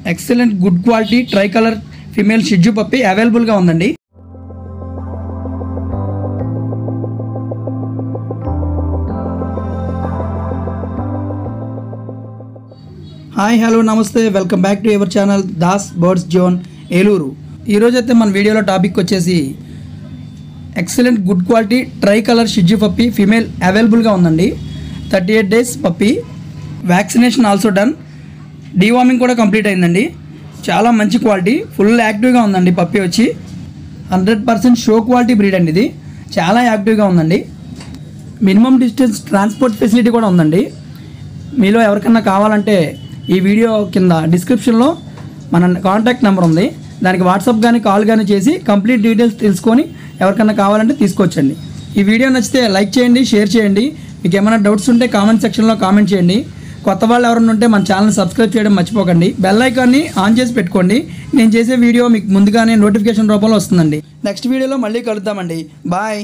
excellent good quality tri colour female shih tzu puppy అవైలబుల్గా ఉందండి hi hello నమస్తే welcome back to our channel Das birds zone Eluru ఈరోజు అయితే మన వీడియోలో టాపిక్ వచ్చేసి excellent good quality tri colour shih tzu puppy female అవైలబుల్గా ఉందండి thirty eight days puppy vaccination also done deworming కూడా కంప్లీట్ అయిందండి చాలా మంచి క్వాలిటీ ఫుల్ యాక్టివ్గా ఉందండి పప్పి వచ్చి hundred percent show quality breed అండి ఇది చాలా యాక్టివ్గా ఉందండి మినిమం డిస్టెన్స్ ట్రాన్స్పోర్ట్ ఫెసిలిటీ కూడా ఉందండి మీలో ఎవరికన్నా కావాలంటే ఈ వీడియో కింద డిస్క్రిప్షన్లో మన కాంటాక్ట్ నెంబర్ ఉంది దానికి వాట్సాప్ కానీ కాల్ కానీ చేసి కంప్లీట్ డీటెయిల్స్ తెలుసుకొని ఎవరికన్నా కావాలంటే తీసుకొచ్చండి ఈ వీడియో నచ్చితే లైక్ చేయండి షేర్ చేయండి మీకు ఏమైనా డౌట్స్ ఉంటే కామెంట్ సెక్షన్లో కామెంట్ చేయండి కొత్త వాళ్ళు ఎవరైనా ఉంటే మన ఛానల్ సబ్స్క్రైబ్ చేయడం మర్చిపోకండి బెల్ ఐకాన్ని ఆన్ చేసి పెట్టుకోండి నేను చేసే వీడియో మీకు ముందుగానే నోటిఫికేషన్ రూపంలో వస్తుందండి నెక్స్ట్ వీడియోలో మళ్ళీ కలుద్దామండి బాయ్